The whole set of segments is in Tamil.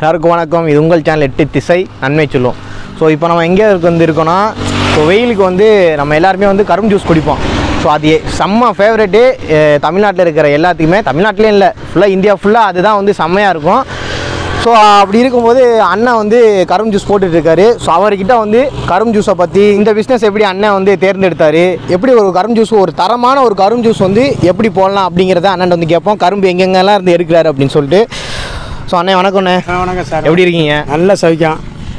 எல்லாருக்கும் வணக்கம் இது உங்கள் சேனல் எட்டு திசை நன்மை சொல்லும் ஸோ இப்போ நம்ம எங்கே வந்து இருக்கோம்னா ஸோ வெயிலுக்கு வந்து நம்ம எல்லாருமே வந்து கரும்பு ஜூஸ் குடிப்போம் ஸோ அது எ- செம்ம ஃபேவரெட்டு தமிழ்நாட்டில் இருக்கிற எல்லாத்துக்குமே தமிழ்நாட்டிலே இல்லை ஃபுல்லாக இந்தியா ஃபுல்லாக அதுதான் வந்து செம்மையாக இருக்கும் ஸோ அப்படி இருக்கும்போது அண்ணன் வந்து கரும்பு ஜூஸ் போட்டுட்டு இருக்காரு ஸோ அவர்கிட்ட வந்து கரும்பு ஜூஸை பற்றி இந்த பிஸ்னஸ் எப்படி அண்ணன் வந்து தேர்ந்தெடுத்தார் எப்படி ஒரு கரும்பு ஜூஸ் ஒரு தரமான ஒரு கரும்பு ஜூஸ் வந்து எப்படி போடலாம் அப்படிங்கிறத அண்ணன் வந்து கேட்போம் கரும்பு எங்கெங்கெல்லாம் இருந்து எடுக்கிறாரு அப்படின்னு சொல்லிட்டு ஸோ அண்ணன் வணக்கம்ண்ணே ஆ, வணக்கம் சார் எப்படி இருக்கீங்க நல்ல சவிக்கம்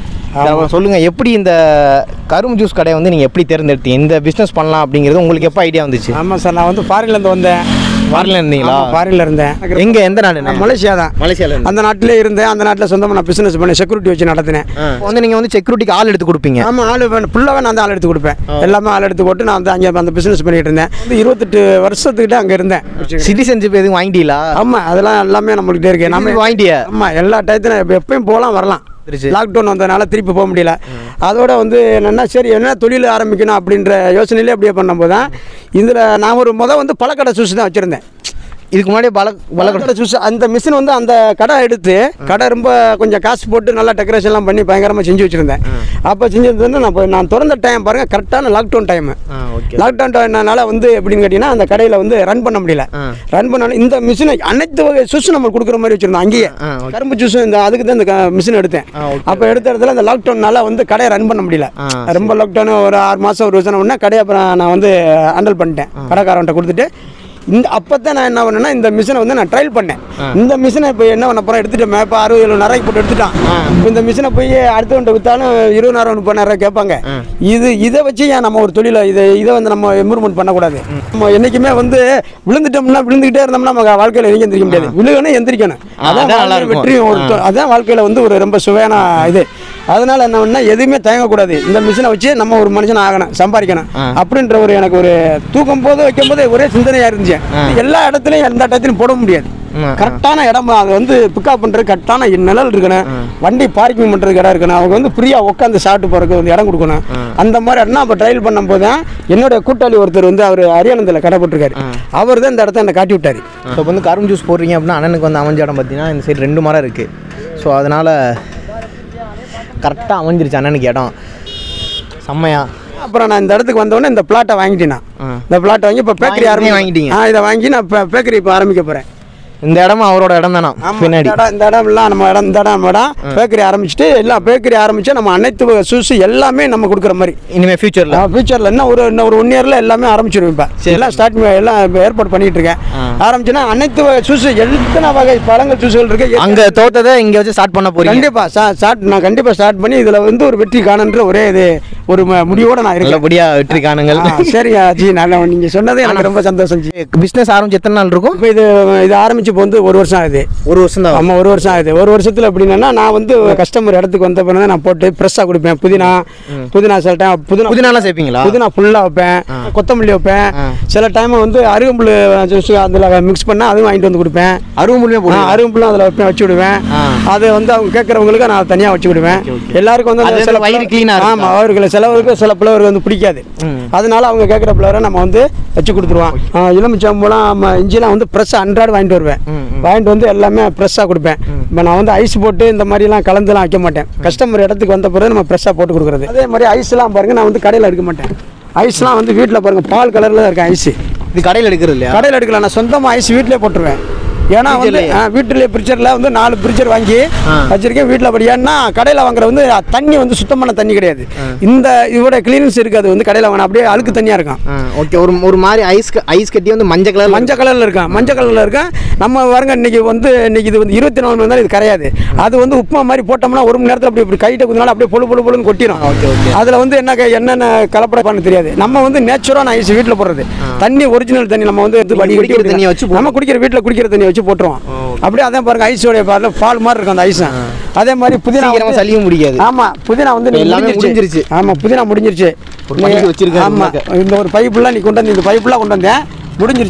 அஹ் சொல்லுங்க எப்படி இந்த கரும்பு ஜூஸ் கடையை வந்து நீங்கள் எப்படி தேர்ந்தெடுத்தீங்க இந்த பிஸ்னஸ் பண்ணலாம் அப்படிங்கிறது உங்களுக்கு எப்போ ஐடியா வந்துச்சு ஆமாம் சார் நான் வந்து ஃபாரின்லேருந்து வந்தேன் ஃபாரின்ல இருந்தீங்களா ஃபாரின்ல இருந்தேன் எங்க எந்த நாடு நான் மலேசியா தான் மலேசியால இருந்து அந்த நாட்டிலே இருந்தேன் அந்த நாட்டில் சொந்தமாக நான் பிஸ்னஸ் பண்ணி செக்யூரிட்டி வச்சு நடத்தினேன் இப்போ வந்து நீங்கள் வந்து செக்யூரிட்டிக்கு ஆள் எடுத்து கொடுப்பீங்க ஆமாம் ஆள் ஃபுல்லாகவே நான் தான் ஆள் எடுத்து கொடுப்பேன் எல்லாமே ஆள் எடுத்து போட்டு நான் வந்து அங்கே அந்த பிஸ்னஸ் பண்ணிட்டு இருந்தேன் வந்து இருபத்தெட்டு வருஷத்துக்கிட்ட அங்கே இருந்தேன் சிட்டிசன்ஷிப் எதுவும் வாங்கிட்டீங்களா ஆமாம் அதெல்லாம் எல்லாமே நம்மள்கிட்ட இருக்கு நம்ம வாங்கிட்டியா ஆமாம் எல்லா டயத்திலும் எப்ப- எப்பயும் போகலாம் வரலாம் திருச்சி. லாக்டவுன் வந்ததுனால திருப்பி போக முடியல அதோட வந்து என்னென்னா சரி என்ன தொழில் ஆரம்பிக்கணும் அப்படின்ற யோசனையிலே அப்படியே பண்ணும்போது தான் இதில் நான் ஒரு முத வந்து பழக்கடை சூஸ் தான் வச்சுருந்தேன் இதுக்கு முன்னாடி பல பல பழக்கடை சூஸ் அந்த மிஷின் வந்து அந்த கடை எடுத்து கடை ரொம்ப கொஞ்சம் காசு போட்டு நல்லா டெக்கரேஷன்லாம் பண்ணி பயங்கரமாக செஞ்சு வச்சுருந்தேன் அப்போ செஞ்சது வந்து நான் இப்ப நான் திறந்த டைம் பாருங்கள் கரெக்டான லாக்டவுன் டைமு ஆ ஓகே லாக்டவுன் டைம்னால வந்து எப்படின்னு கேட்டிங்கன்னா அந்த கடையில் வந்து ரன் பண்ண முடியல ஆ. ரன் பண்ணாலும் இந்த மிஷினை அனைத்து வகை ஜூஸ் நம்ம கொடுக்குற மாதிரி வச்சுருந்தோம் அங்கேயே ஆ, okay. கரும்பு ஜூஸ் இந்த அதுக்கு தான் இந்த மிஷின் எடுத்தேன் ஆ, okay. அப்போ எடுத்த இடத்துல அந்த லாக்டவுன்னால வந்து கடையை ரன் பண்ண முடியல ஆ, ரொம்ப லாக்டவுன் ஒரு ஆறு மாதம் ஒரு வருஷம் உடனே கடையை அப்புறம் நான் வந்து ஹேண்டில் பண்ணிட்டேன் கடைக்காரன்ட்ட கொடுத்துட்டு இந்த அப்போ தான் நான் என்ன பண்ணேன்னா இந்த மிஷினை வந்து நான் ட்ரையல் பண்ணேன் இந்த மிஷினை இப்போ என்ன பண்ண போகிறேன் எடுத்துட்டேன் இப்போ அறுபது ஏழு நிறைய போட்டு எடுத்துட்டான் இப்போ இந்த மிஷினை போய் அடுத்தவன்ட்ட விற்றாலும் இருபதாயிரம் முப்பதாயிரம் கேட்பாங்க இது இதை வச்சு ஏன் நம்ம ஒரு தொழிலை இதை இதை வந்து நம்ம இம்ப்ரூவ்மெண்ட் பண்ணக்கூடாது நம்ம என்றைக்குமே வந்து விழுந்துட்டோம்னா விழுந்துக்கிட்டே இருந்தோம்னா நம்ம வாழ்க்கையில் எங்கேயும் எந்திரிக்க முடியாது விழுகணும் எந்திரிக்கணும் ஆ, அதான் அதான் நல்லா வாழ்க்கையில இருக்கும். வெற்றியும் ஒரு தொ- அதான் வாழ்க்கையில் வந்து ஒரு ரொம்ப சுவையான இது அதனால என்ன பண்ணா எதுவுமே தயங்கக்கூடாது இந்த மிஷினை வச்சு நம்ம ஒரு மனுஷன் ஆகணும் சம்பாதிக்கணும் அப்படின்ற ஒரு எனக்கு ஒரு தூக்கும் போது வைக்கும் போது ஒரே சிந்தனையாக இருந்துச்சு எல்லா இடத்துலையும் எந்த இடத்துலையும் போட முடியாது ம், கரெக்டான இடம் அது வந்து பிக்கப் பண்ணுறது கரெக்டான நிழல் இருக்கணும் வண்டி பார்க்கிங் பண்ணுறதுக்கு இடம் இருக்கணும் அவங்க வந்து ஃப்ரீயாக உட்காந்து சாப்பிட்டு போகிறதுக்கு வந்து இடம் கொடுக்கணும் அந்த மாதிரி இடம் அப்போ ட்ரையல் பண்ணும்போது தான் என்னுடைய கூட்டாளி ஒருத்தர் வந்து அவர் அரியானந்தில் கடை போட்டிருக்காரு அவர் தான் இந்த இடத்த என்னை காட்டி விட்டாரு ஸோ இப்போ வந்து கரும்பு ஜூஸ் போடுறீங்க அப்படின்னா அண்ணனுக்கு வந்து அமைஞ்ச இடம் பார்த்தீங்கன்னா இந்த சைடு ரெண்டு மரம் இருக்குது ஸோ அதனால் கரெக்டாக அமைஞ்சிருச்சு அண்ணனுக்கு இடம் செம்மையா அப்புறம் நான் இந்த இடத்துக்கு வந்தோடனே இந்த பிளாட்டை வாங்கிட்டேன் நான். ஆ. இந்த பிளாட்டை வாங்கி இப்போ பேக்கரி வாங்கி- ஆரம்பி வாங்கிட்டீங்க. ஆ இதை வாங்கி நான் இப்போ பேக்கரி இப்போ ஆரம்பிக்க போகிறேன் இந்த இடமும் அவரோட இடம் தானா பின்னாடி இந்த இடம் இந்த இடம் எல்லாம் நம்ம இடம் இந்த இடம் நம்ம இடம் பேக்கரி ஆரம்பிச்சுட்டு எல்லாம் பேக்கரி ஆரம்பிச்சு நம்ம அனைத்து சூஸ் எல்லாமே நம்ம கொடுக்குற மாதிரி இனிமேல் ஃபியூச்சரில் ஃபியூச்சரில் இன்னும் ஒரு இன்னும் ஒரு ஒன் இயரில் எல்லாமே ஆரம்பிச்சிருவேன் இப்போ எல்லாம் ஸ்டார்ட் எல்லாம் இப்போ ஏற்பாடு பண்ணிட்டு இருக்கேன் ஆரம்பிச்சுன்னா அனைத்து வகை ஜூஸ் எத்தனை வகை பழங்கள் ஜூஸ்கள் இருக்கு அங்கே தோட்டத்தை இங்கே வச்சு ஸ்டார்ட் பண்ண போறீங்க கண்டிப்பாக ஸ்டார்ட் நான் கண்டிப்பாக ஸ்டார்ட் பண்ணி இதில் வந்து ஒரு வெற்றி காணுன்ற ஒரே இது ஒரு ம- முடிவோட நான் இருக்கேன் நல்லபடியாக வெற்றி காணுங்கள் ஆ, சரிங்க ஜி நல்லா நீங்கள் சொன்னது எனக்கு ரொம்ப சந்தோஷம் ஜி பிஸ்னஸ் ஆரம்பிச்சு எத்தனை நாள் இருக்கும் இப்போ இது இது ஆரம்பிச்சு இப்போ வந்து ஒரு வருஷம் ஆகுது ஒரு வருஷம் தான் ஆமாம் ஒரு வருஷம் ஆகுது ஒரு வருஷத்தில் எப்படின்னா நான் வந்து கஸ்டமர் இடத்துக்கு வந்த பிறகு நான் போட்டு ஃப்ரெஷ்ஷாக கொடுப்பேன் புதினா புதினா சில டைம் புதினா புதினாலாம் சேர்ப்பீங்களா புதினா ஃபுல்லாக வைப்பேன் கொத்தமல்லி வைப்பேன் சில டைம் வந்து அருகம்புல் ஜூஸ் அதில் மிக்ஸ் பண்ணால் அதுவும் வாங்கிட்டு வந்து கொடுப்பேன் அருவமுடியுமே ஆ, போடுங்க அருகம்புல்லும் அதில் வைப்பேன் வச்சு விடுவேன் ஆ. அது வந்து அவங்க கேட்குறவங்களுக்கு நான் தனியாக வச்சு விடுவேன் எல்லாருக்கும் வந்து அந்த அது சில வயிறு clean ஆ இருக்கா? ஆமாம் அவர்களுக்கு சிலவருக்கு சில பிளவர் வந்து பிடிக்காது அதனால அவங்க கேட்குற பிளவரை நம்ம வந்து வச்சு கொடுத்துருவோம் ஆ, எலுமிச்சம்பழம் ஆமா, இஞ்சிலாம் வந்து ஃப்ரெஷ்ஷாக அன்றாடு வாங்கிட்டு வருவேன் வாங்கிட்டு வந்து எல்லாமே ஃப்ரெஷ்ஷாக கொடுப்பேன் இப்போ நான் வந்து ஐஸ் போட்டு இந்த மாதிரிலாம் கலந்துலாம் வைக்க மாட்டேன் கஸ்டமர் இடத்துக்கு வந்த பிறகு நம்ம ஃப்ரெஷ்ஷாக போட்டு கொடுக்குறது அதே மாதிரி ஐஸ்லாம் பாருங்க நான் வந்து கடையில் எடுக்க மாட்டேன் ஐஸ்லாம் வந்து வீட்டில் பாருங்க பால் கலரில் தான் இருக்கேன் ஐஸ் இது கடையில் எடுக்கிறது இல்லையா கடையில் எடுக்கல நான் சொந்தமாக ஐஸ் வீட்டிலே போட்டுருவேன் ஏன்னா வந்து Fridge-லயே? ஆ, வீட்டிலே ஃப்ரிட்ஜரில் வந்து நாலு ஃப்ரிட்ஜர் வாங்கி வச்சிருக்கேன் வீட்டில் படி ஏன்னா கடையில் வாங்குற வந்து தண்ணி வந்து சுத்தமான தண்ணி கிடையாது இந்த இதோட கிளீனஸ் இருக்காது வந்து கடையில் வாங்கினா அப்படியே அழுக்கு தண்ணியாக இருக்கும் ஓகே ஒரு ஒரு மாதிரி ஐஸ் ஐஸ் கட்டி வந்து மஞ்சள் கலர் மஞ்சள் கலரில் இருக்கும் மஞ்சள் கலரில் இருக்கும் நம்ம பாருங்க இன்னைக்கு வந்து இன்னைக்கு இது வந்து இருபத்தி நாலு மணி நேரம் இது கரையாது அது வந்து உப்புமா மாதிரி போட்டோம்னா ஒரு மணி நேரத்தில் அப்படி இப்படி கைட்ட குதினால அப்படியே பொழு பொழு பொழுன்னு கொட்டிடும் ஓகே ஓகே அதில் வந்து என்ன க- என்னென்ன கலப்படம்னு தெரியாது நம்ம வந்து நேச்சுரலான ஐஸ் வீட்டில் போடுறது தண்ணி ஒரிஜினல் தண்ணி நம்ம வந்து எடுத்து வடிகட்டி குடிக்கிற தண்ணியை வச்சு நம்ம குடிக்கிற வீட்டில் குடிக்கிற தண்ணி வச்சு போட்டுருவோம் அப்படியே அதான் பாருங்க ஐஸோடைய பாருங்க பால் மாதிரி இருக்கும் அந்த ஐஸ் அதே மாதிரி புதினா சீக்கிரமா வந்து- சளியும் முடியாது ஆமா புதினா வந்து நீ எல்லாமே முடிஞ்சிருச்சு முடிஞ்சிருச்சு. ஆமா புதினா முடிஞ்சிருச்சு ஒரு பைக்கு வச்சிருக்காரு ஆமா உள்ளக்க. இந்த ஒரு பைப்புலாம் நீ கொண்டு வந்து இந்த பைப்புலாம் கொண்டு வந்தேன் முடிஞ்சிருச்சு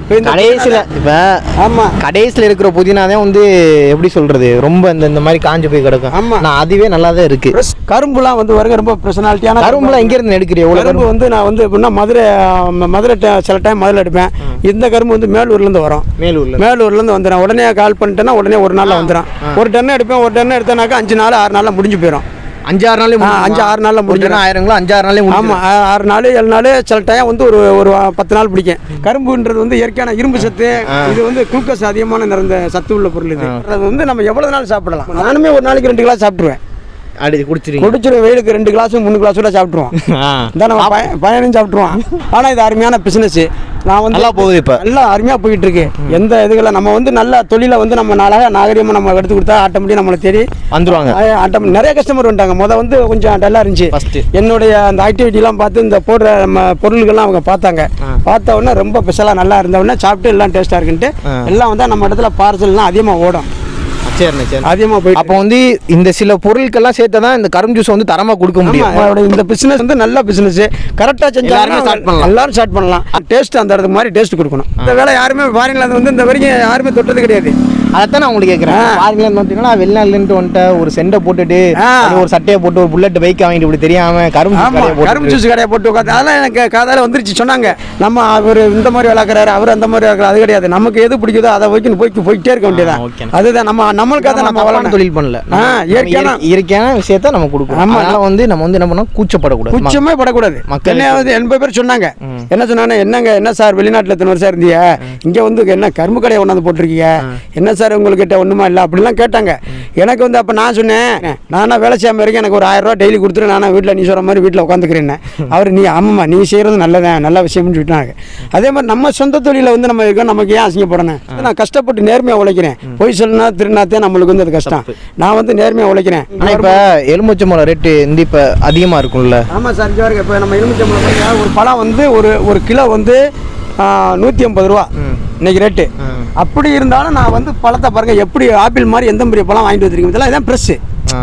இப்போ இந்த கடைசியில் இப்போ ஆமாம் கடைசியில் இருக்கிற புதினா தான் வந்து எப்படி சொல்றது ரொம்ப இந்த இந்த மாதிரி காஞ்சு போய் கிடக்கும் ஆமா. நான் அதுவே நல்லா தான் இருக்கு கரும்புலாம் வந்து வருங்க ரொம்ப பர்சனாலிட்டியான கரும்புலாம் எங்க இருந்து எடுக்கிறீங்க எவ்வளோ கரும்பு வந்து நான் வந்து எப்படின்னா மதுரை ம- மதுரை ட- சில டைம் மதுரை எடுப்பேன் இந்த கரும்பு வந்து மேலூர்லேருந்து வரும் மேலூர்ல மேலூர்லேருந்து வந்துடும் உடனே கால் பண்ணிட்டேன்னா உடனே ஒரு நாளில் வந்துடும் ஒரு டன் எடுப்பேன் ஒரு டன் எடுத்தேனாக்கா அஞ்சு நாள் ஆறு நாளில் முடிஞ்சு போயிடும் அஞ்சாறு நாளே ஆ, அஞ்சு, ஆறு நாள்ல முடிஞ்சிடும். ஆயிரங்களா அஞ்சாறு நாளே முடியும் ஆமாம் ஆறு நாள் ஏழு நாள் சில டைம் வந்து ஒரு ஒரு பத்து நாள் பிடிக்கும் கரும்புன்றது வந்து இயற்கையான இரும்பு சத்து இது வந்து குளுக்கோஸ் அதிகமான நிறைந்த சத்து உள்ள பொருள் இது அது வந்து நம்ம எவ்வளவு நாள் சாப்பிடலாம் நானுமே ஒரு நாளைக்கு ரெண்டு கிளாஸ் சாப்பிட்ருவேன் அடி குடிச்சிருங்க குடிச்சிடும் வெயிலுக்கு ரெண்டு கிளாஸ் மூணு கிளாஸ் கூட சாப்பிட்ருவோம் ஆ. இந்த நம்ம பய- பையனும் சாப்பிட்ருவான் ஆனால் இது அருமையான பிஸ்னஸ் நான் வந்து நல்லா போகுது இப்ப. நல்லா அருமையாக போயிட்டு இருக்கு எந்த இதுகளை நம்ம வந்து நல்ல தொழிலை வந்து நம்ம நாளாக நாகரிகமாக நம்ம எடுத்து கொடுத்தா ஆட்டோமேட்டிக் நம்மளை தேடி வந்துருவாங்க ஆட்டம் நிறைய கஸ்டமர் வந்துட்டாங்க முத வந்து கொஞ்சம் டல்லாக இருந்துச்சு First. என்னுடைய அந்த ஆக்டிவிட்டிலாம் பார்த்து இந்த போடுற நம்ம பொருள்கள்லாம் அவங்க பார்த்தாங்க பார்த்த உடனே ரொம்ப ஸ்பெஷலாக நல்லா இருந்த உடனே சாப்பிட்டு எல்லாம் டேஸ்ட்டாக இருக்குன்ட்டு எல்லாம் வந்து நம்ம இடத்துல பார்சல்லாம் அதிகமாக ஓடும் சரிண்ணே சரி அதிகமாக போயிட்டு அப்போ வந்து இந்த சில பொருட்கள்லாம் சேர்த்து தான் இந்த கரும்பு ஜூஸ் வந்து தரமா கொடுக்க ஆமா, முடியும் அவரோட இந்த பிசினஸ் வந்து நல்ல பிசினஸ் கரெக்டாக எல்லாருமே செஞ்சாலும் start பண்ணலாம். எல்லாரும் ஸ்டார்ட் பண்ணலாம் டேஸ்ட் அந்த இடத்துக்கு மாதிரி டேஸ்ட் கொடுக்கணும் இந்த வேலை யாருமே ஃபாரின்ல வந்து இந்த வரைக்கும் யாருமே தொட்டது கிடையாது அதைத்தான் நான் உங்களுக்கு கேட்குறேன் பாருங்களேன் பார்த்தீங்கன்னா வெளிநாட்டுலேருந்து வந்துட்டு ஒரு செண்டை போட்டுட்டு ஆ. அது ஒரு சட்டையை போட்டு ஒரு புல்லட் பைக் வாங்கிட்டு இப்படி தெரியாம கரும்பு juice ஆமா கடையை போட்டுட்டு. கரும்பு ஜூஸ் கடையை போட்டு உட்காந்து அதெல்லாம் எனக்கு காதால வந்துருச்சு சொன்னாங்க நம்ம அவர் இந்த மாதிரி விளாக்குறாரு அவர் அந்த மாதிரி விளாக்குறாரு அது கிடையாது நமக்கு எது பிடிக்குதோ அதை வைக்கணும் போய் போய்கிட்டே இருக்க வேண்டியதான் ஆ, ஓகேண்ணா. அதுதான் நம்ம நம்மளுக்காக நம்ம நம்ம தப்பான வளரணும் தொழில் பண்ணல ஆ, இயற்கையான- நம்ம இயற்கையான விஷயத்த நம்ம கொடுக்கணும் ஆமா. அதனால வந்து நம்ம வந்து என்ன பண்ணோம் கூச்சப்படக்கூடாது குச்சமே படக்கூடாது மக்கள் என்ன வந்து எண்பது பேர் சொன்னாங்க என்ன சொன்னாங்க என்னங்க என்ன சார் வெளிநாட்டில் எத்தனை வருஷம் இருந்தீங்க இங்கே வந்து என்ன கரும்பு கடையை கொண்டாந்து போட்டிருக்கீங்க என்ன சார் உங்கள்கிட்ட ஒன்றுமா இல்லை அப்படிலாம் கேட்டாங்க எனக்கு வந்து அப்போ நான் சொன்னேன் நானா வேலை செய்யாம இருக்கேன் எனக்கு ஒரு ஆயிரம் ரூபா டெய்லி கொடுத்துரு நானா வீட்டில் நீ சொல்கிற மாதிரி வீட்டில் உட்காந்துக்கிறேன் அவர் நீ ஆமாம்மா நீ செய்கிறது நல்லதான் நல்ல விஷயம்னு சொல்லிட்டாங்க அதே மாதிரி நம்ம சொந்த தொழில வந்து நம்ம இருக்கோம் நமக்கு ஏன் அசிங்கப்படணும் நான் கஷ்டப்பட்டு நேர்மையாக உழைக்கிறேன் பொய் சொல்லுனா திருநாத்தே நம்மளுக்கு வந்து அது கஷ்டம் நான் வந்து நேர்மையாக உழைக்கிறேன் ஆனால் இப்போ எலுமிச்சம்பழம் ரேட்டு வந்து இப்போ அதிகமாக இருக்கும்ல ஆமாம் சார் இங்கே பாருங்க இப்போ நம்ம எலுமிச்சம்பழம் பாருங்க, ஒரு பழம் வந்து ஒரு ஒரு கிலோ வந்து நூற்றி ஐம்பது ரூபா இன்னைக்கு ரேட்டு அப்படி இருந்தாலும் நான் வந்து பழத்தை பாருங்க எப்படி ஆப்பிள் மாதிரி எந்த மாதிரி பழம் வாங்கிட்டு வந்திருக்கீங்க இதெல்லாம் இதான் ஃப்ரெஷ்ஷு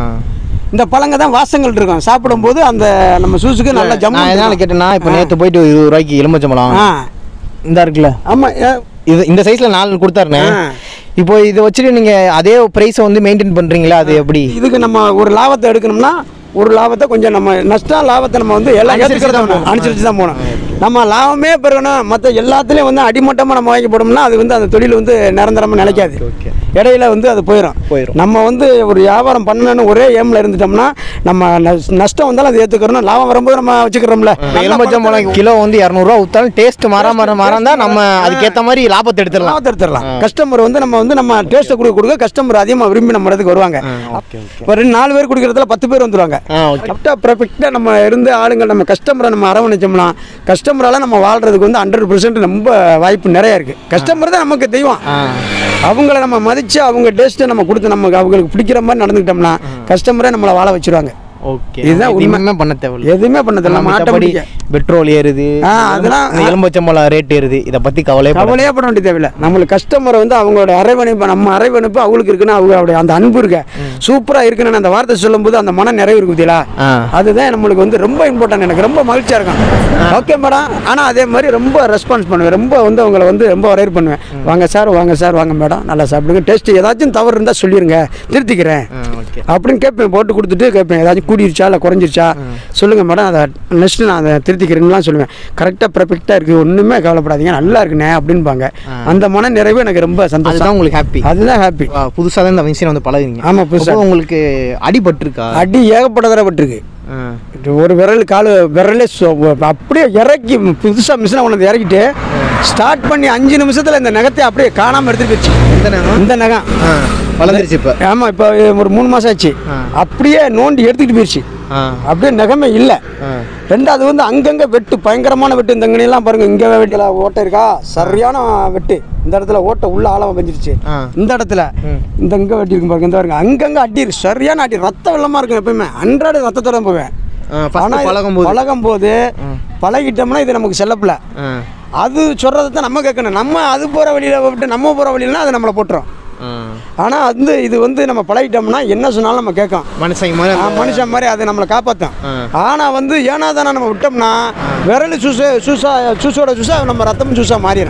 இந்த பழங்க தான் வாசங்கள் இருக்கும் சாப்பிடும்போது அந்த நம்ம சூஸுக்கு நல்ல ஜம்மு நான் எதனால கேட்டேன்னா இப்போ நேற்று போயிட்டு ஒரு இருபது ரூபாய்க்கு எலுமிச்சம்பழம் ஆ இந்த இருக்குல்ல ஆமாம் இது இந்த சைஸில் நாலு கொடுத்தாருண்ணே ஆ. இப்போ இதை வச்சுட்டு நீங்கள் அதே ப்ரைஸை வந்து மெயின்டைன் பண்ணுறீங்களா அது எப்படி இதுக்கு நம்ம ஒரு லாபத்தை எடுக்கணும்னா ஒரு லாபத்தை கொஞ்சம் நம்ம நஷ்டம் லாபத்தை நம்ம வந்து எல்லாம் அனுசரிச்சு ஏற்றுக்கிறது தான் போகணும். அனுசரித்து தான் போகணும் நம்ம லாபமே பெறணும் மற்ற எல்லாத்துலேயும் வந்து அடிமட்டமாக நம்ம வாங்கி போட்டோம்னா அது வந்து அந்த தொழில் வந்து நிரந்தரமாக நிலைக்காது ஓகே இடையில வந்து அது போயிடும் போயிரும். நம்ம வந்து ஒரு வியாபாரம் பண்ணணும்னு ஒரே ஏமில் இருந்துட்டோம்னா நம்ம நஷ்- நஷ்டம் வந்தாலும் அதை ஏற்றுக்கிறோம் லாபம் வரும்போது நம்ம வச்சுக்கிறோம்ல இப்போ எலுமிச்சம்பழம் கிலோ வந்து இரநூறுவா ஊற்றாலும் டேஸ்ட் மாற மாற மாறந்தா நம்ம அதுக்கேற்ற மாதிரி லாபத்தை எடுத்துடலாம் லாபத்தை எடுத்துடலாம் கஸ்டமர் வந்து நம்ம வந்து நம்ம டேஸ்ட்டை கொடுக்க கொடுக்க கஸ்டமர் அதிகமாக விரும்பி நம்ம இடத்துக்கு வருவாங்க ஓகே ஓகே இப்போ ரெண்டு நாலு பேர் குடிக்கிறதுல பத்து பேர் வந்துருவாங்க ஆ ஓகே கரெக்டாக பர்ஃபெக்டாக நம்ம இருந்து ஆளுங்க நம்ம கஸ்டமரை நம்ம அரவணைச்சோம்னா கஸ்டமரால் நம்ம வாழ்றதுக்கு வந்து ஹண்ட்ரட் பர்சன்ட் ரொம்ப வாய்ப்பு நிறைய இருக்குது கஸ்டமர் தான் நமக்கு தெய்வம் ஆ அவங்கள நம்ம மதித்து அவங்க டேஸ்ட்டை நம்ம கொடுத்து நமக்கு அவங்களுக்கு பிடிக்கிற மாதிரி நடந்துக்கிட்டோம்னா கஸ்டமரே நம்மளை வாழ வச்சிருவாங்க ஓகே இதுதான் உண்மை. எதுவுமே பண்ண தேவையில்ல எதுவுமே பண்ணதில்ல நம்ம மற்றபடி ஆட்டோமேட்டிக்காக பெட்ரோல் ஏறுது ஆ, அதெல்லாம் இந்த எலும்பச்சம்பழம் ரேட் ஏறுது இதை பற்றி கவலையே பட கவலையே பட வேண்டிய தேவையில்லை நம்மளுக்கு கஸ்டமரை வந்து அவங்களோட அரவணைப்பு நம்ம அரவணைப்பு அவங்களுக்கு இருக்குன்னு அவங்களுடைய அந்த அன்பு இருக்க சூப்பராக இருக்குன்னு அந்த வார்த்தை சொல்லும்போது அந்த மன நிறைவு இருக்கு பார்த்தீங்களா ஆ அதுதான் நம்மளுக்கு வந்து ரொம்ப இம்பார்ட்டன்ட் எனக்கு ரொம்ப மகிழ்ச்சியாக இருக்கும் ஓகே மேடம் ஆனால் அதே மாதிரி ரொம்ப ரெஸ்பான்ஸ் பண்ணுவேன் ரொம்ப வந்து அவங்கள வந்து ரொம்ப வரவேற்பு பண்ணுவேன் வாங்க சார் வாங்க சார் வாங்க மேடம் நல்லா சாப்பிடுங்க டேஸ்ட் ஏதாச்சும் தவறு இருந்தால் சொல்லிடுங்க திருத்திக்கிறேன் ஆ ஓகே அப்படின்னு கேட்பேன் போட்டு கொடுத்துட்டு கேட்பேன் ஏதாச்சும் கூடிருச்சா இல்லை குறைஞ்சிருச்சா சொல்லுங்கள் மேடம் அதை நெக்ஸ்ட்டு நான் அதை திருத்திக்கிறேன்லாம் சொல்லுவேன் கரெக்டாக பர்ஃபெக்டாக இருக்குது ஒன்றுமே கவலைப்படாதீங்க நல்லா இருக்குண்ணே அப்படின்பாங்க அந்த மன நிறைவு எனக்கு ரொம்ப சந்தோஷம் அதுதான் உங்களுக்கு ஹாப்பி அதுதான் ஹாப்பி புதுசாக தான் இந்த மிஷினை வந்து பழகுறீங்க ஆமா, புதுசா. அப்போ உங்களுக்கு அடிபட்டிருக்கா அடி ஏகப்பட்ட தடவை பட்டிருக்கு ஆ. இது ஒரு விரல் கால் விரலே சொ- அப்படியே இறக்கி புதுசாக மிஷினை கொண்டு வந்து இறக்கிட்டு ஸ்டார்ட் பண்ணி அஞ்சு நிமிஷத்தில் இந்த நகத்தை அப்படியே காணாமல் எடுத்துட்டு போயிடுச்சு எந்த நேரம் இந்த நகம் ஆ வளர்ந்துருச்சு இப்போ ஆமாம் இப்போ ஒரு மூணு மாதம் ஆச்சு ஆ. அப்படியே நோண்டி எடுத்துக்கிட்டு போயிடுச்சு ஆ அப்படியே நகமே இல்லை ஆ ரெண்டாவது வந்து அங்கங்கே வெட்டு பயங்கரமான வெட்டு இந்த இங்கனையெல்லாம் பாருங்க இங்கே வெட்டில ஓட்டை இருக்கா சரியான வெட்டு இந்த இடத்துல ஓட்டை உள்ள ஆழமா பெஞ்சிருச்சு ஆ. இந்த இடத்துல ம். இந்த இங்கே வெட்டி இருக்கும் பாருங்க இந்த பாருங்க அங்கங்கே அடி இருக்கு சரியான அடி ரத்த வெள்ளமா இருக்கும் எப்பயுமே அன்றாட ரத்தத்தோட தான் போவேன் ஃபஸ்ட்டு ஆனா இது பழகும் போது பழகும் போது பழகிட்டோம்னா இது நமக்கு செல்லப்பில்ல ஆ அது சொல்றதை தான் நம்ம கேட்கணும் நம்ம அது போகிற வழியில் விட்டு நம்ம போகிற வழியிலனா அது நம்மளை போட்டுரும் ஆ ஆனால் வந்து இது வந்து நம்ம பழகிட்டோம்னா என்ன சொன்னாலும் நம்ம கேட்கும் மனுஷங்க மாதிரி ஆ, அந்த- மனுஷன் மாதிரி அதை நம்மளை காப்பாற்றும் ஆ. ஆனால் வந்து ஏனா தானே நம்ம விட்டோம்னா விரல் சூச சூசா சூசோட சூசா நம்ம ரத்தம் சூசா மாறிடும்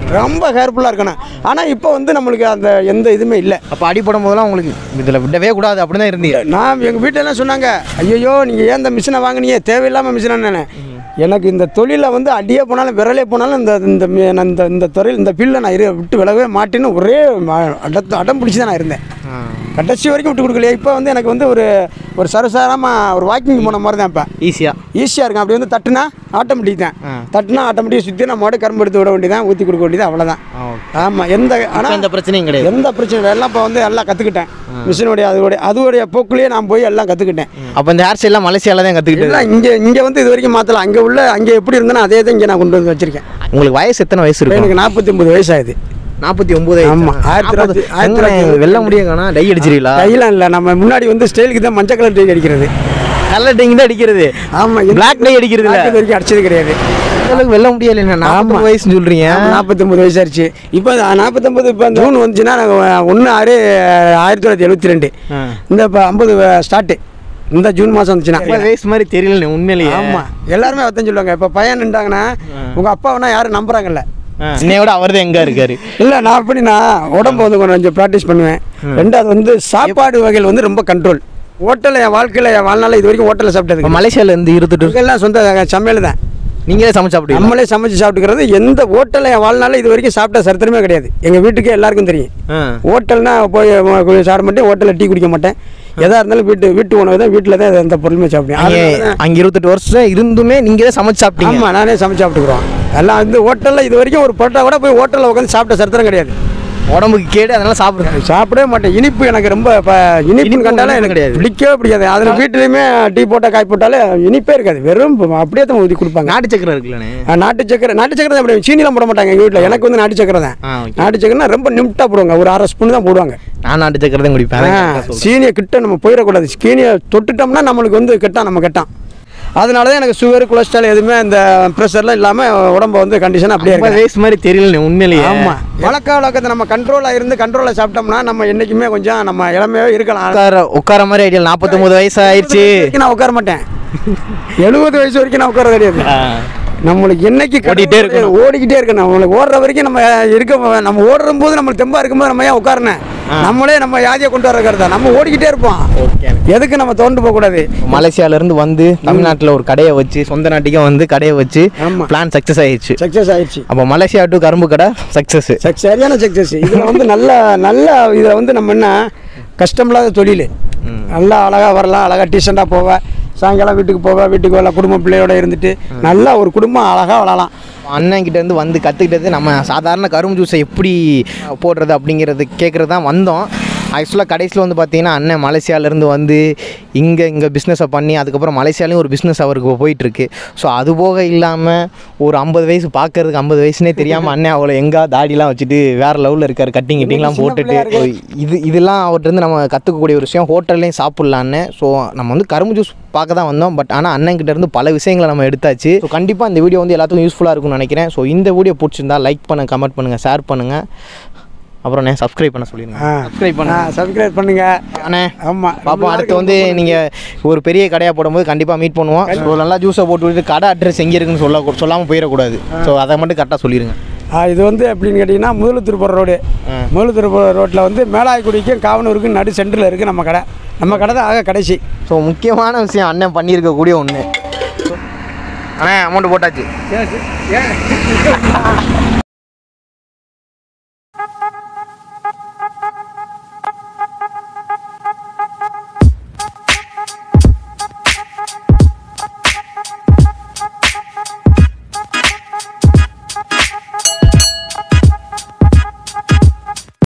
ரொம்ப கேர்ஃபுல்லாக இருக்கணும் ஆனால் இப்போ வந்து நம்மளுக்கு அந்த எந்த இதுவுமே இல்லை அப்போ அடிப்படும் போதெல்லாம் உங்களுக்கு இதில் விடவே கூடாது அப்படி தான் இருந்தீங்க நான் எங்கள் வீட்டிலலாம் சொன்னாங்க ஐயோ நீங்கள் ஏன் இந்த மிஷினை வாங்குனீங்க தேவையில்லாமல் மிஷினை எனக்கு இந்த தொழிலில் வந்து அடியே போனாலும் விரலே போனாலும் இந்த இந்த மி- நான் இந்த இந்த துறையில் இந்த ஃபீல்டில் நான் இரு விட்டு விலகவே மாட்டேன்னு ஒரே ம- அடத்து அடம் பிடிச்சி தான் நான் இருந்தேன் கடைசி வரைக்கும் விட்டு கொடுக்கலையே இப்போ வந்து எனக்கு வந்து ஒரு ஒரு சரசாரமாக ஒரு வாக்கிங் போன மாதிரி தான் இப்போ ஈஸியாக ஈஸியாக இருக்கும் அப்படி வந்து தட்டுனா ஆட்டோமேட்டிக் தான் ஆ. தட்டுனா ஆட்டோமேட்டிக் சுற்றி நம்ம மாடு கரும்பு எடுத்து விட வேண்டியதான் ஊற்றி கொடுக்க வேண்டியது அவ்வளோதான் ஆமாம் எந்த ஆனால் எந்த பிரச்சனையும் கிடையாது எந்த பிரச்சனை இல்லை. எல்லாம் இப்போ வந்து எல்லாம் கற்றுக்கிட்டேன் மிஷினுடைய அதோடைய அதோடைய போக்குலேயே நான் போய் எல்லாம் கற்றுக்கிட்டேன் அப்போ இந்த ஹேர் ஸ்டைல்லாம் மலேசியாவில் தான் கற்றுக்கிட்டு எல்லாம் இங்கே இங்கே வந்து இது வரைக்கும் மாற்றலாம் அங்கே உள்ள அங்கே எப்படி இருந்தேனோ அதே தான் இங்கே நான் கொண்டு வந்து வச்சிருக்கேன் உங்களுக்கு வயசு எத்தனை வயசு இப்போ இருக்கும் எனக்கு நாற்பத்தி ஒம்பது வயசு ஆகுது நாற்பத்தி ஒம்பது ஆமா. ஆயிரத்தி தொள்ளாயிரத்தி- ஆயிரத்தி தொள்ளாயிரத்தி வெள்ள முடியும் காணா டை அடிச்சிருக்கீங்களா கையெல்லாம் இல்லை நம்ம முன்னாடி வந்து ஸ்டைலுக்கு தான் மஞ்சள் கலர் டீ அடிக்கிறது கலர் டைங் தான் அடிக்கிறது ஆமாம் Black dye அடிக்கிறது இல்ல? இது வரைக்கும் அடிச்சது கிடையாது இந்த அளவுக்கு வெள்ள முடியல என்ன நாற்பது வயசுன்னு சொல்றீங்க நாற்பத்தொம்பது வயசு ஆயிடுச்சு இப்போ நாற்பத்தொம்பது இப்போ ஜூன் வந்துச்சுன்னா ஒன்று ஆறு ஆயிரத்தி தொள்ளாயிரத்தி எழுபத்தி ரெண்டு ஆ. இந்த இப்போ ஐம்பது ஸ்டார்ட்டு இந்த ஜூன் மாதம் வந்துச்சுன்னா ஐம்பது வயசு மாதிரி தெரியல உண்மையிலேயே ஆமாம் எல்லாருமே அதான் சொல்லுவாங்க இப்போ பையன் நின்றாங்கன்னா உங்கள் அப்பாவனா யாரும் நம்புறாங்கல்ல இன்னையோட அவர் தான் எங்க இருக்காரு இல்லை நான் எப்படின்னா உடம்பு வந்து கொஞ்சம் ப்ராக்டிஸ் பண்ணுவேன் ரெண்டாவது வந்து சாப்பாடு வகைகள் வந்து ரொம்ப கண்ட்ரோல் ஹோட்டலில் என் வாழ்க்கையில் என் வாழ்நாளில் இது வரைக்கும் ஹோட்டலில் இப்போ சாப்பிட்டது மலேசியால இருந்து இருந்துட்டு இதெல்லாம் சொந்த சமையல் தான் நீங்களே சமைச்சு சாப்பிடுவீங்க நம்மளே சமைச்சு சாப்பிட்டுக்கிறது எந்த ஹோட்டலில் என் வாழ்நாளில் இது வரைக்கும் சாப்பிட்ட சரித்திரமே கிடையாது எங்கள் வீட்டுக்கு எல்லாருக்கும் தெரியும் ஹோட்டல்னா போய் ம- சாப்பிட மாட்டேன் ஹோட்டலில் டீ குடிக்க மாட்டேன் எதாக இருந்தாலும் வீட்டு வீட்டு உணவு தான் வீட்டில் தான் எந்த பொருளுமே சாப்பிடுவேன் அங்கே அதனால தான் அங்கே இருபத்தெட்டு வருஷம் இருந்துமே நீங்க தான் சமைச்சு சாப்பிட்டீங்க ஆமாம் நானே சமைச்சு சாப்பிட்டுக்குறோம் எல்லாம் வந்து ஹோட்டலில் இது வரைக்கும் ஒரு பரோட்டா கூட போய் ஹோட்டலில் உட்காந்து சாப்பிட்ட சரித்திரம் கிடையாது உடம்புக்கு கேடு அதனால சாப்பிடுறேன் சாப்பிடவே மாட்டேன் இனிப்பு எனக்கு ரொம்ப இப்போ இனிப்புன்னு இனிப்பு கண்டாலே எனக்கு கிடையாது. பிடிக்கவே பிடிக்காது அதில் வீட்டிலையுமே டீ போட்டால் காய் போட்டாலே இனிப்பே இருக்காது வெறும் அப்படியே தான் ஊற்றி கொடுப்பாங்க நாட்டு சக்கரை இருக்குல்லண்ணே ஆ, நாட்டு சக்கரை நாட்டு சக்கரை தான் போடுவாங்க சீனிலாம் போட மாட்டாங்க எங்கள் வீட்டில் எனக்கு வந்து நாட்டு சக்கரை தான் ஆ ஓகே நாட்டு சக்கரைனா ரொம்ப நிமிட்டாக போடுவாங்க ஒரு அரை ஸ்பூன் தான் போடுவாங்க நான் நாட்டு சக்கரை தான் குடிப்பேன் அதான் correct ஆ சொல்றேன். சீனியை கிட்ட நம்ம போயிடக்கூடாது சீனியை தொட்டுட்டோம்னா நம்மளுக்கு வந்து கெட்டான் நம்ம கெட்டான் அதனால தான் எனக்கு சுகர் கொலஸ்ட்ரால் எதுவுமே இந்த ப்ரெஷர்லாம் இல்லாமல் உடம்ப வந்து கண்டிஷன் அப்படியே ஐம்பது இருக்கு வயசு மாதிரி தெரியல உண்மையிலேயே ஆமாம் வழக்க வழக்கத்தை நம்ம கண்ட்ரோலாக இருந்து கண்ட்ரோலில் சாப்பிட்டோம்னா நம்ம என்றைக்குமே கொஞ்சம் நம்ம இளமையாகவே இருக்கலாம் உட்கார உட்கார மாதிரி ஐடியா நாற்பத்தொம்பது வயசு ஆயிடுச்சு வரைக்கும் நான் உட்கார மாட்டேன் எழுபது வயசு வரைக்கும் நான் உட்கார கிடையாது நம்மளுக்கு என்னைக்கு ஓடிட்டே இருக்கணும். ஓடிக்கிட்டே இருக்கணும் நம்மளுக்கு ஓடுற வரைக்கும் நம்ம இருக்க நம்ம ஓடுற போது நம்மளுக்கு தெம்பா இருக்கும்போது நம்ம ஏன் உட்காரணும் நம்மளே நம்ம யாதியை கொண்டு வர கருதா நம்ம ஓடிக்கிட்டே இருப்போம் ஓகே எதுக்கு நம்ம தோண்டு போக கூடாது மலேசியால இருந்து வந்து தமிழ்நாட்டில் ஒரு கடையை வச்சு சொந்த நாட்டுக்கே வந்து கடையை வச்சு ஆமா. பிளான் சக்ஸஸ் ஆயிடுச்சு சக்சஸ் ஆயிடுச்சு அப்போ மலேசியா டு கரும்பு கடை சக்ஸஸ் சக் சரியான சக்சஸ் இதில் வந்து நல்ல நல்ல இதில் வந்து நம்ம என்ன கஷ்டமில்லாத தொழில் நல்லா அழகாக வரலாம் அழகாக டீசெண்டாக போவேன் சாயங்காலம் வீட்டுக்கு போவேன் வீட்டுக்கு வரலாம் குடும்ப பிள்ளையோட இருந்துட்டு நல்லா ஒரு குடும்பம் அழகாக வளரலாம் அண்ணன் கிட்ட இருந்து வந்து கற்றுக்கிட்டது நம்ம சாதாரண கரும்பு ஜூஸை எப்படி போடுறது அப்படிங்கிறது கேட்குறது தான் வந்தோம் ஆக்சுவலாக கடைசியில் வந்து பார்த்தீங்கன்னா அண்ணன் மலேசியாவிலேருந்து வந்து இங்கே இங்கே பிஸ்னஸை பண்ணி அதுக்கப்புறம் மலேசியாலையும் ஒரு பிஸ்னஸ் அவருக்கு போயிட்டுருக்கு ஸோ அது போக இல்லாமல் ஒரு ஐம்பது வயசு பார்க்கறதுக்கு ஐம்பது வயசுனே தெரியாமல் அண்ணன் அவ்வளோ எங்கா தாடிலாம் வச்சுட்டு வேறு லெவலில் இருக்கார் கட்டிங் கிட்டிங்லாம் சின்ன போட்டுட்டு பிள்ளையா இது இதெல்லாம் அவர்கிட்ட நம்ம கற்றுக்கக்கூடிய ஒரு விஷயம் ஹோட்டல்லையும் சாப்பிட்லான்னு ஸோ நம்ம வந்து கரும்பு ஜூஸ் பார்க்க தான் வந்தோம் பட் ஆனால் அண்ணன் கிட்ட இருந்து பல விஷயங்களை நம்ம எடுத்தாச்சு ஸோ கண்டிப்பாக இந்த வீடியோ வந்து எல்லாத்துக்கும் யூஸ்ஃபுல்லாக இருக்கும்னு நினைக்கிறேன் ஸோ இந்த வீடியோ பிடிச்சிருந்தா லைக் பண்ணுங்க கமெண்ட் பண்ணுங்கள் ஷேர் பண்ணுங்கள் அப்புறம் நான் சப்ஸ்கிரைப் பண்ண சொல்லிடுங்க சப்ஸ்கிரைப் பண்ணுங்க சப்ஸ்கிரைப் பண்ணுங்க அண்ணே ஆமாம் பாப்போம் அடுத்து வந்து நீங்கள் ஒரு பெரிய கடையாக போடும்போது கண்டிப்பாக மீட் பண்ணுவோம் ஸோ நல்லா ஜூஸை போட்டு விட்டு கடை அட்ரஸ் எங்கே இருக்குன்னு சொல்ல சொல்லாமல் போயிடக்கூடாது ஸோ அதை மட்டும் கரெக்டாக சொல்லிடுங்க இது வந்து எப்படின்னு கேட்டிங்கன்னா முதலுத்தூர் போகிற ரோடு ஆ. முதலுத்தூர் போகிற ரோட்டில் வந்து மேலாய்க்குடிக்கும் காவனூருக்கும் நடு சென்டரில் இருக்குது நம்ம கடை நம்ம கடை தான் ஆக கடைசி ஸோ முக்கியமான விஷயம் அண்ணன் பண்ணியிருக்கக்கூடிய ஒன்று அண்ணே அமௌண்ட் போட்டாச்சு